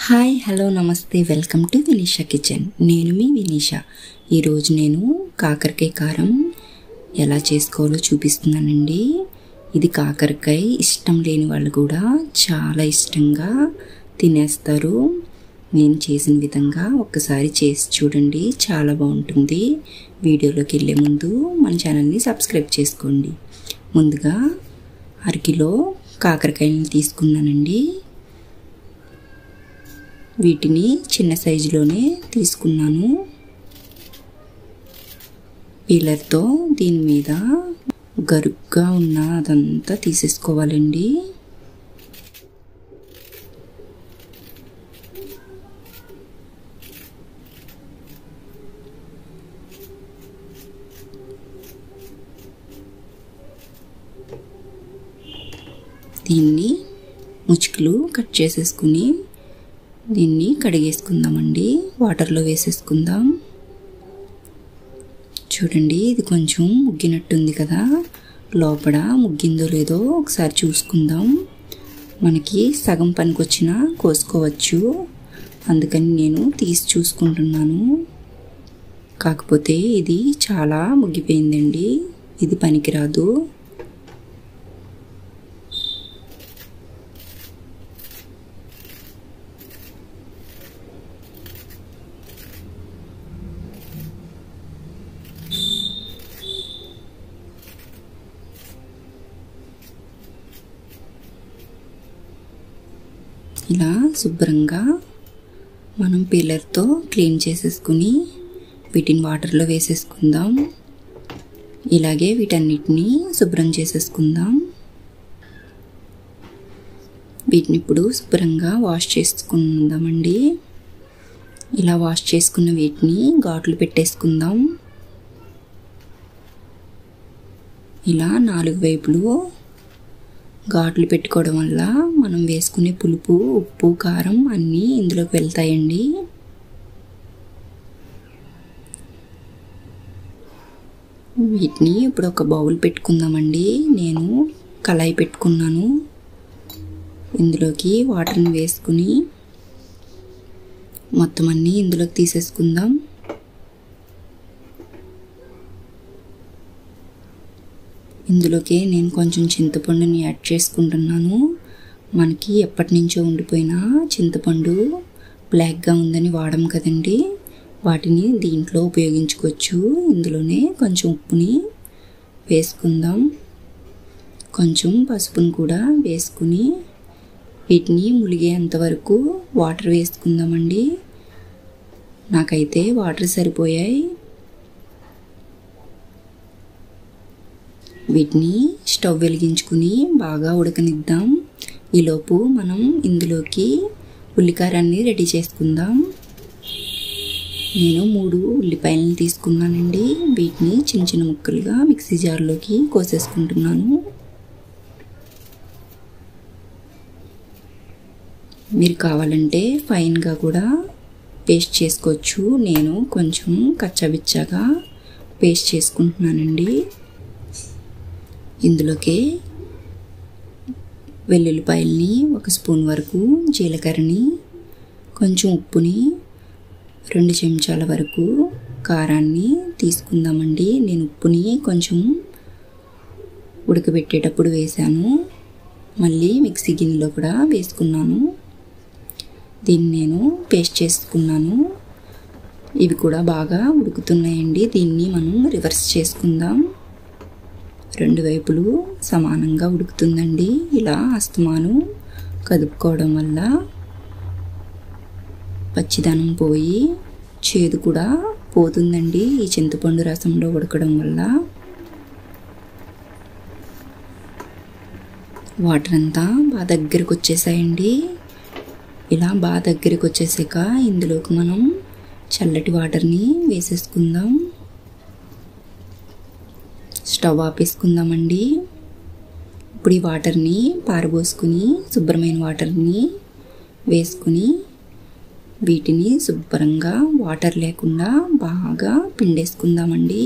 hi hello నమస్తే welcome to Vineesha kitchen నేను మీ వినీషా ఈరోజు నేను కాకరకాయ కారం ఎలా చేసుకోవాలో చూపిస్తున్నానండి ఇది కాకరకాయ ఇష్టం లేని వాళ్ళు కూడా చాలా ఇష్టంగా తినేస్తారు నేను చేసిన విధంగా ఒక్కసారి చేసి చూడండి చాలా బాగుంటుంది వీడియోలోకి వెళ్ళే ముందు మన ఛానల్ని సబ్స్క్రైబ్ చేసుకోండి ముందుగా అరకిలో కాకరకాయని తీసుకున్నానండి వీటిని చిన్న సైజులోనే తీసుకున్నాను పీలర్తో దీని మీద గరుగ్గా ఉన్న అదంతా తీసేసుకోవాలండి దీన్ని ముచ్చుకులు కట్ చేసేసుకుని దీన్ని కడిగేసుకుందామండి వాటర్లో వేసేసుకుందాం చూడండి ఇది కొంచెం ముగ్గినట్టుంది కదా లోపల ముగ్గిందో లేదో ఒకసారి చూసుకుందాం మనకి సగం పనికొచ్చినా కోసుకోవచ్చు అందుకని నేను తీసి చూసుకుంటున్నాను కాకపోతే ఇది చాలా ముగ్గిపోయిందండి ఇది పనికిరాదు ఇలా శుభ్రంగా మనం పీలర్తో క్లీన్ చేసేసుకుని వీటిని వాటర్లో వేసేసుకుందాం ఇలాగే వీటన్నిటిని శుభ్రం చేసేసుకుందాం వీటిని ఇప్పుడు శుభ్రంగా వాష్ చేసుకుందామండి ఇలా వాష్ చేసుకున్న వీటిని ఘాట్లు పెట్టేసుకుందాం ఇలా నాలుగు వైపులు ఘాట్లు పెట్టుకోవడం వల్ల మనం వేసుకునే పులుపు ఉప్పు కారం అన్నీ ఇందులోకి వెళ్తాయండి వీటిని ఇప్పుడు ఒక బౌల్ పెట్టుకుందామండి నేను కళాయి పెట్టుకున్నాను ఇందులోకి వాటర్ని వేసుకుని మొత్తం అన్నీ ఇందులోకి తీసేసుకుందాం ఇందులోకి నేను కొంచెం చింతపండుని యాడ్ చేసుకుంటున్నాను మనకి ఎప్పటి నుంచో ఉండిపోయిన చింతపండు బ్లాక్గా ఉందని వాడడం కదండి వాటిని దీంట్లో ఉపయోగించుకోవచ్చు ఇందులోనే కొంచెం ఉప్పుని వేసుకుందాం కొంచెం పసుపుని కూడా వేసుకుని వీటిని ములిగేంత వరకు వాటర్ వేసుకుందామండి నాకైతే వాటర్ సరిపోయాయి వీటిని స్టవ్ వెలిగించుకుని బాగా ఉడకనిద్దాం ఈలోపు మనం ఇందులోకి ఉల్లికారాన్ని రెడీ చేసుకుందాం నేను మూడు ఉల్లిపాయలను తీసుకున్నానండి వీటిని చిన్న చిన్న ముక్కలుగా మిక్సీ జార్లోకి కోసేసుకుంటున్నాను మీరు కావాలంటే ఫైన్గా కూడా పేస్ట్ చేసుకోవచ్చు నేను కొంచెం కచ్చాబిచ్చాగా పేస్ట్ చేసుకుంటున్నానండి ఇందులోకి వెల్లుల్లిపాయల్ని ఒక స్పూన్ వరకు జీలకర్రని కొంచెం ఉప్పుని రెండు చెంచాల వరకు కారాన్ని తీసుకుందామండి నేను ఉప్పుని కొంచెం ఉడకబెట్టేటప్పుడు వేశాను మళ్ళీ మిక్సీ గిన్నెలో కూడా వేసుకున్నాను దీన్ని నేను పేస్ట్ చేసుకున్నాను ఇవి కూడా బాగా ఉడుకుతున్నాయండి దీన్ని మనం రివర్స్ చేసుకుందాం రెండు వైపులు సమానంగా ఉడుకుతుందండి ఇలా అస్తమాను కదుపుకోవడం వల్ల పచ్చిదనం పోయి చేదు కూడా పోతుందండి ఈ చింతపండు రసంలో ఉడకడం వల్ల వాటర్ అంతా బాగా దగ్గరికి వచ్చేసాయండి ఇలా బాగా దగ్గరికి వచ్చేసాక ఇందులోకి మనం చల్లటి వాటర్ని వేసేసుకుందాం స్టవ్ ఆపేసుకుందామండి ఇప్పుడు ఈ వాటర్ని పారబోసుకుని శుభ్రమైన వాటర్ని వేసుకుని వీటిని శుభ్రంగా వాటర్ లేకుండా బాగా పిండేసుకుందామండి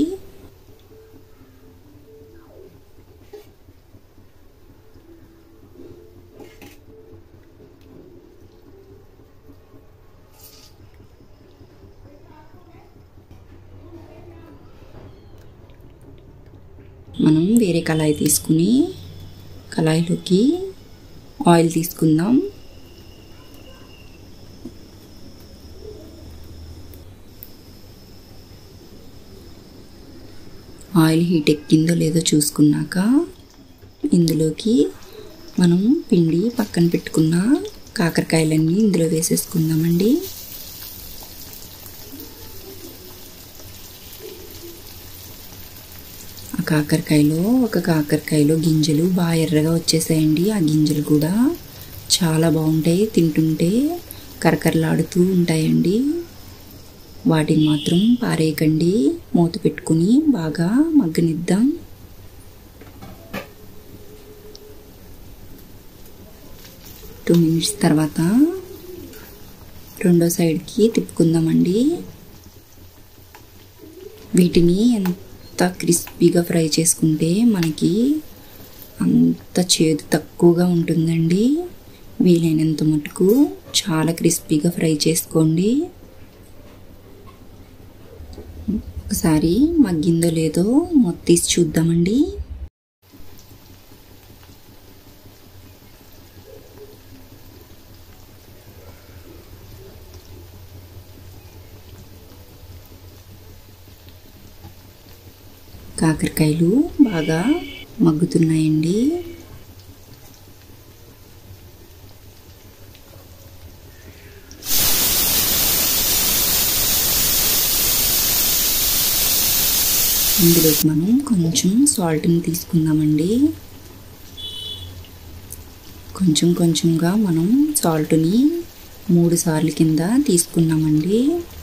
మనం వేరే కళాయి తీసుకుని కళాయిలోకి ఆయిల్ తీసుకుందాం ఆయిల్ హీట్ ఎక్కిందో లేదో చూసుకున్నాక ఇందులోకి మనం పిండి పక్కన పెట్టుకున్న కాకరకాయలన్నీ ఇందులో వేసేసుకుందామండి ఆ కాకరకాయలో ఒక కాకరకాయలో గింజలు బాగా ఎర్రగా వచ్చేసాయండి ఆ గింజలు కూడా చాలా బాగుంటాయి తింటుంటే కరకరలాడుతూ ఉంటాయండి వాటిని మాత్రం పారేయకండి మూత పెట్టుకుని బాగా మగ్గనిద్దాం టూ మినిట్స్ తర్వాత రెండో సైడ్కి తిప్పుకుందామండి వీటిని ఎంత క్రిస్పీగా ఫ్రై చేసుకుంటే మనకి అంత చేదు తక్కువగా ఉంటుందండి వీలైనంత మటుకు చాలా క్రిస్పీగా ఫ్రై చేసుకోండి ఒకసారి మగ్గిందో లేదో మొత్తం తీసి చూద్దామండి కాకరకాయలు బాగా మగ్గుతున్నాయండి ఇందులోకి మనం కొంచెం సాల్ట్ని తీసుకుందామండి కొంచెం కొంచెంగా మనం సాల్ట్ని మూడు సార్లు కింద తీసుకున్నామండి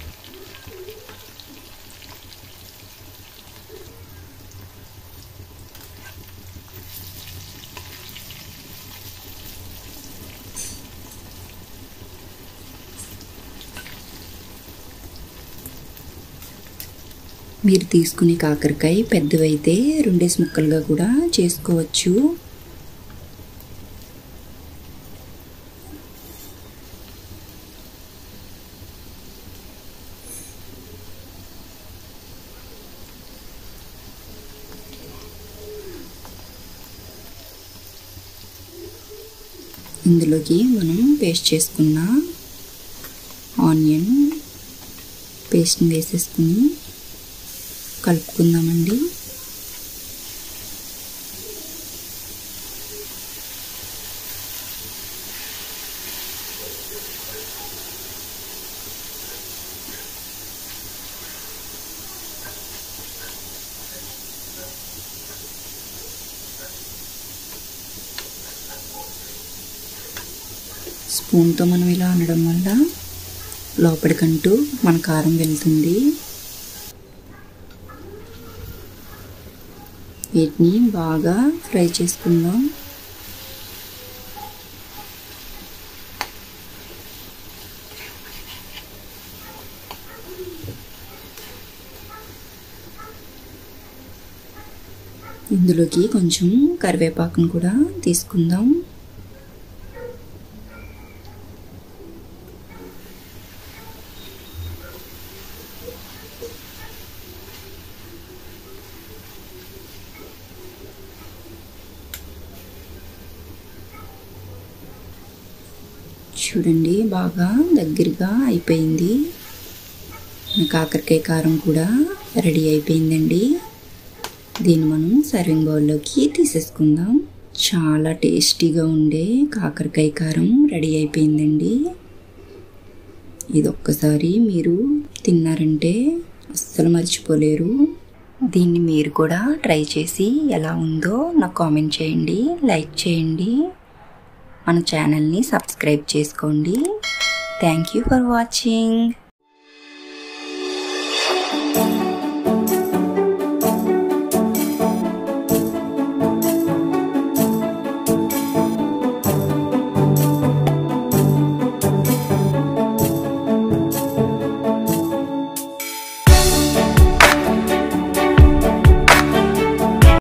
మీరు తీసుకునే కాకరకాయ పెద్దవైతే రెండేసి ముక్కలుగా కూడా చేసుకోవచ్చు ఇందులోకి మనం పేస్ట్ చేసుకున్న ఆనియన్ పేస్ట్ని వేసేసుకుని కలుపుకుందామండి స్పూన్తో మనం ఇలా అనడం వల్ల లోపలికంటూ మన కారం వెళ్తుంది వీటిని బాగా ఫ్రై చేసుకుందాం ఇందులోకి కొంచెం కరివేపాకును కూడా తీసుకుందాం చూడండి బాగా దగ్గరగా అయిపోయింది మన కాకరకాయ కారం కూడా రెడీ అయిపోయిందండి దీన్ని మనం సర్వింగ్ బౌల్లోకి తీసేసుకుందాం చాలా టేస్టీగా ఉండే కాకరకాయ కారం రెడీ అయిపోయిందండి ఇది ఒక్కసారి మీరు తిన్నారంటే అస్సలు మర్చిపోలేరు దీన్ని మీరు కూడా ట్రై చేసి ఎలా ఉందో నాకు కామెంట్ చేయండి లైక్ చేయండి మన ఛానల్ని సబ్స్క్రైబ్ చేసుకోండి థ్యాంక్ యూ ఫర్ వాచింగ్